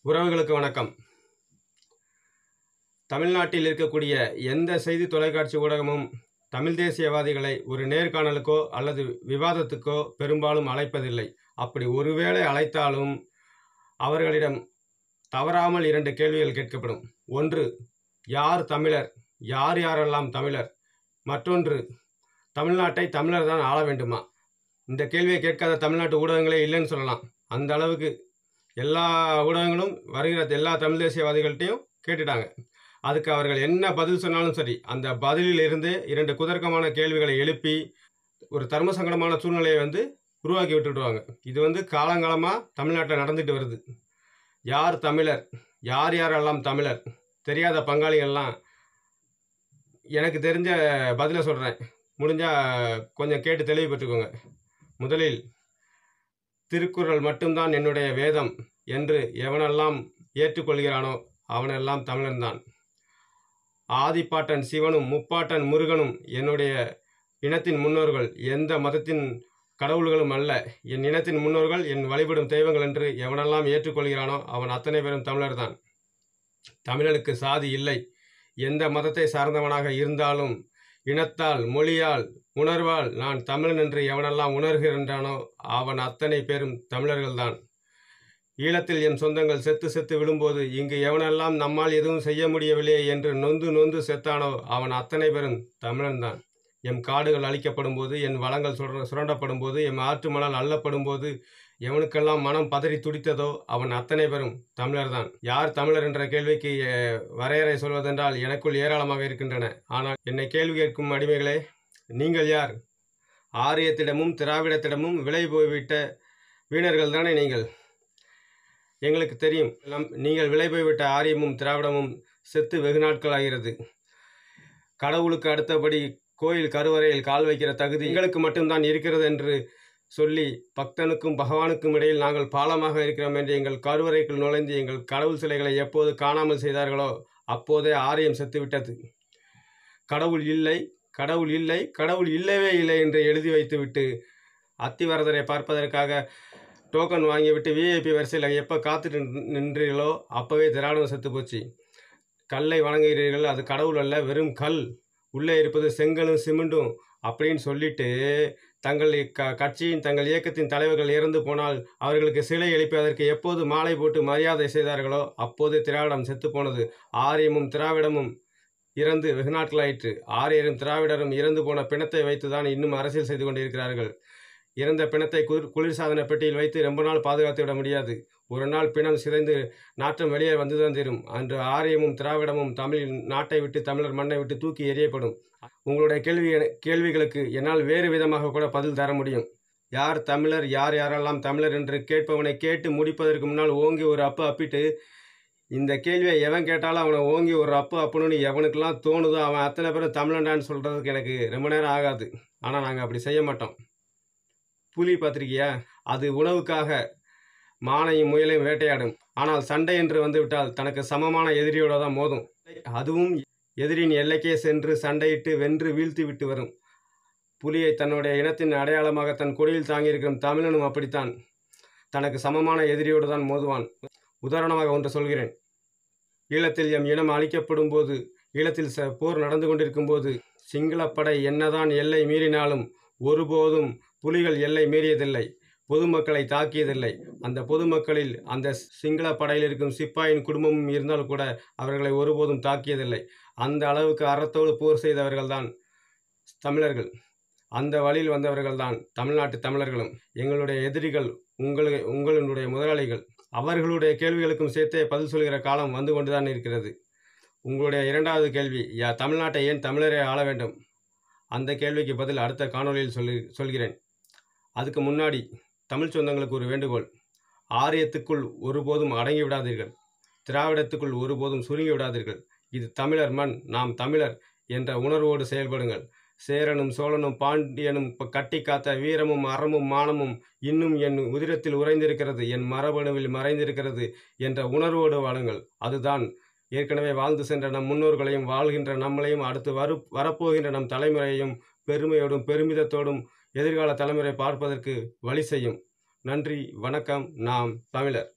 உறவுகளுக்கு வணக்கம் தமிழ்நாட்டில் இருக்கக்கூடிய எந்த செய்தி தொலைக்காட்சி ஊடகமும் தமிழ் தேசியவாதிகளை ஒரு நேர்காணலுக்கோ அல்லது விவாதத்துக்கோ பெரும்பாலும் அழைப்பதில்லை அப்படி ஒருவேளை அழைத்தாலும் அவர்களிடம் தவறாமல் இரண்டு கேள்விகள் கேட்கப்படும் ஒன்று யார் தமிழர் யார் யாரெல்லாம் தமிழர் மற்றொன்று தமிழ்நாட்டை தமிழர் தான் ஆள வேண்டுமா இந்த கேள்வியை கேட்காத தமிழ்நாட்டு ஊடகங்களே இல்லைன்னு சொல்லலாம் அந்த அளவுக்கு எல்லா ஊடகங்களும் வருகிற எல்லா தமிழ் தேசியவாதிகள்கிட்டையும் கேட்டுட்டாங்க அதுக்கு அவர்கள் என்ன பதில் சொன்னாலும் சரி அந்த பதிலில் இருந்து இரண்டு குதர்க்கமான கேள்விகளை எழுப்பி ஒரு தர்ம சங்கடமான சூழ்நிலையை வந்து உருவாக்கி விட்டுடுவாங்க இது வந்து காலங்காலமாக தமிழ்நாட்டில் நடந்துட்டு வருது யார் தமிழர் யார் யாரெல்லாம் தமிழர் தெரியாத பங்காளிகள்லாம் எனக்கு தெரிஞ்ச பதிலை சொல்கிறேன் முடிஞ்சால் கொஞ்சம் கேட்டு தெளிவு பெற்றுக்கோங்க முதலில் திருக்குறள் மட்டும்தான் என்னுடைய வேதம் என்று எவனெல்லாம் ஏற்றுக்கொள்கிறானோ அவனெல்லாம் தமிழன்தான் ஆதிப்பாட்டன் சிவனும் முப்பாட்டன் முருகனும் என்னுடைய இனத்தின் முன்னோர்கள் எந்த மதத்தின் கடவுள்களும் அல்ல என் இனத்தின் முன்னோர்கள் என் வழிபடும் தெய்வங்கள் என்று எவனெல்லாம் ஏற்றுக்கொள்கிறானோ அவன் அத்தனை பேரும் தமிழர்தான் தமிழனுக்கு சாதி இல்லை எந்த மதத்தை சார்ந்தவனாக இருந்தாலும் இனத்தால் மொழியால் உணர்வால் நான் தமிழன் என்று எவனெல்லாம் உணர்கின்றானோ அவன் அத்தனை பேரும் தமிழர்கள்தான் ஈழத்தில் என் சொந்தங்கள் செத்து செத்து விழும்போது இங்கு எவனெல்லாம் நம்மால் எதுவும் செய்ய முடியவில்லையே என்று நொந்து நொந்து செத்தானோ அவன் அத்தனை பேரும் தமிழன்தான் எம் காடுகள் அழிக்கப்படும் போது என் வளங்கள் சுர சுரண்டப்படும் போது எம் ஆற்று மணல் அள்ளப்படும் போது எவனுக்கெல்லாம் மனம் பதறி துடித்ததோ அவன் அத்தனை பேரும் தமிழர்தான் யார் தமிழர் என்ற கேள்விக்கு அஹ், வரையறை சொல்வதென்றால் எனக்குள் ஏராளமாக இருக்கின்றன ஆனால் என்னை கேள்வி கேட்கும் அடிமைகளே நீங்கள் யார் ஆரியத்திடமும் திராவிடத்திடமும் விலை போய்விட்ட வீணர்கள் தானே நீங்கள் எங்களுக்கு தெரியும் எல்லாம் நீங்கள் விலை போய்விட்ட ஆரியமும் திராவிடமும் செத்து வெகு நாட்கள் ஆகிறது கடவுளுக்கு அடுத்தபடி கோயில் கருவறையில் கால் வைக்கிற தகுதி எங்களுக்கு மட்டும்தான் இருக்கிறது என்று சொல்லி பக்தனுக்கும் பகவானுக்கும் இடையில் நாங்கள் பாலமாக இருக்கிறோம் என்று எங்கள் கருவறைக்குள் நுழைந்து எங்கள் கடவுள் சிலைகளை எப்போது காணாமல் செய்தார்களோ அப்போதே ஆரியம் செத்துவிட்டது கடவுள் இல்லை கடவுள் இல்லை கடவுள் இல்லவே இல்லை என்று எழுதி வைத்துவிட்டு அத்திவரதரை பார்ப்பதற்காக டோக்கன் வாங்கிவிட்டு விஐபி வரிசையில் எப்போ காத்துட்டு நின்~ நின்றீர்களோ அப்போவே திராவிடம் செத்து போச்சு கல்லை வணங்குகிறீர்கள் அது கடவுள் அல்ல வெறும் கல் உள்ளே இருப்பது செங்கலும் சிமெண்டும் அப்படின்னு சொல்லிட்டு தங்கள் க கட்சியின் தங்கள் இயக்கத்தின் தலைவர்கள் இறந்து போனால் அவர்களுக்கு சிலை எழுப்பதற்கு எப்போது மாலை போட்டு மரியாதை செய்தார்களோ அப்போது திராவிடம் செத்து போனது ஆரியமும் திராவிடமும் இறந்து வெகு நாட்களாயிற்று ஆரியரும் திராவிடரும் இறந்து போன பிணத்தை வைத்துதான் இன்னும் அரசியல் செய்து கொண்டிருக்கிறார்கள் இறந்த பிணத்தை குளிர் குளிர்சாதன பெட்டியில் வைத்து ரொம்ப நாள் பாதுகாத்து விட முடியாது ஒரு நாள் பிணம் சிதைந்து நாற்றம் வெளியே வந்துதான் தீரும் அன்று ஆரியமும் திராவிடமும் தமிழ் நாட்டை விட்டு தமிழர் மண்ணை விட்டு தூக்கி எறியப்படும் உங்களுடைய கேள்வி கேள்விகளுக்கு என்னால் வேறு விதமாக கூட பதில் தர முடியும் யார் தமிழர் யார் யாரெல்லாம் தமிழர் என்று கேட்பவனை கேட்டு முடிப்பதற்கு முன்னால் ஓங்கி ஒரு அப்பு அப்பிட்டு இந்த கேள்வியை எவன் கேட்டாலும் அவனை ஓங்கி ஒரு அப்பு அப்புன்னு எவனுக்கெல்லாம் தோணுதோ அவன் அத்தனை பேரும் தமிழன்டான்னு சொல்கிறதுக்கு எனக்கு ரொம்ப நேரம் ஆகாது ஆனால் நாங்கள் அப்படி செய்ய மாட்டோம் புலி பார்த்திருக்கியா அது உணவுக்காக மானையும் முயலையும் வேட்டையாடும் ஆனால் சண்டை என்று வந்துவிட்டால் தனக்கு சமமான எதிரியோட தான் மோதும் அதுவும் எதிரின் எல்லைக்கே சென்று சண்டையிட்டு வென்று வீழ்த்தி விட்டு வரும் புலியை தன்னுடைய இனத்தின் அடையாளமாக தன் கொடியில் தாங்கியிருக்கும் தமிழனும் அப்படித்தான் தனக்கு சமமான எதிரியோடு தான் மோதுவான் உதாரணமாக ஒன்று சொல்கிறேன் ஈழத்தில் எம் இனம் அழிக்கப்படும் போது ஈழத்தில் ச போர் நடந்து கொண்டிருக்கும் போது சிங்களப்படை என்னதான் எல்லை மீறினாலும் ஒருபோதும் புலிகள் எல்லை மீறியதில்லை பொதுமக்களை தாக்கியதில்லை அந்த பொதுமக்களில் அந்த சிங்கள படையில் இருக்கும் சிப்பாயின் குடும்பமும் இருந்தால் கூட அவர்களை ஒருபோதும் தாக்கியதில்லை அந்த அளவுக்கு அறத்தோடு போர் செய்தவர்கள்தான் தமிழர்கள் அந்த வழியில் வந்தவர்கள்தான் தமிழ்நாட்டு தமிழர்களும் எங்களுடைய எதிரிகள் உங்களை உங்களுடைய முதலாளிகள் அவர்களுடைய கேள்விகளுக்கும் சேர்த்தே பதில் சொல்கிற காலம் வந்து கொண்டுதான் இருக்கிறது உங்களுடைய இரண்டாவது கேள்வி யா தமிழ்நாட்டை ஏன் தமிழரை ஆள வேண்டும் அந்த கேள்விக்கு பதில் அடுத்த காணொளியில் சொல்லி சொல்கிறேன் அதுக்கு முன்னாடி தமிழ் சொந்தங்களுக்கு ஒரு வேண்டுகோள் ஆரியத்துக்குள் ஒருபோதும் அடங்கி விடாதீர்கள் திராவிடத்துக்குள் ஒருபோதும் சுருங்கி விடாதீர்கள் இது தமிழர் மண் நாம் தமிழர் என்ற உணர்வோடு செயல்படுங்கள் சேரனும் சோழனும் பாண்டியனும் ப- கட்டி காத்த வீரமும் அறமும் மானமும் இன்னும் என் உதிரத்தில் உறைந்திருக்கிறது என் மரபணுவில் மறைந்திருக்கிறது என்ற உணர்வோடு வாழுங்கள் அதுதான் ஏற்கனவே வாழ்ந்து சென்ற நம் முன்னோர்களையும் வாழ்கின்ற நம்மளையும் அடுத்து வரு வரப்போகின்ற நம் தலைமுறையையும் பெருமையோடும் பெருமிதத்தோடும் எதிர்கால தலைமுறை பார்ப்பதற்கு வழி செய்யும் நன்றி வணக்கம் நாம் தமிழர்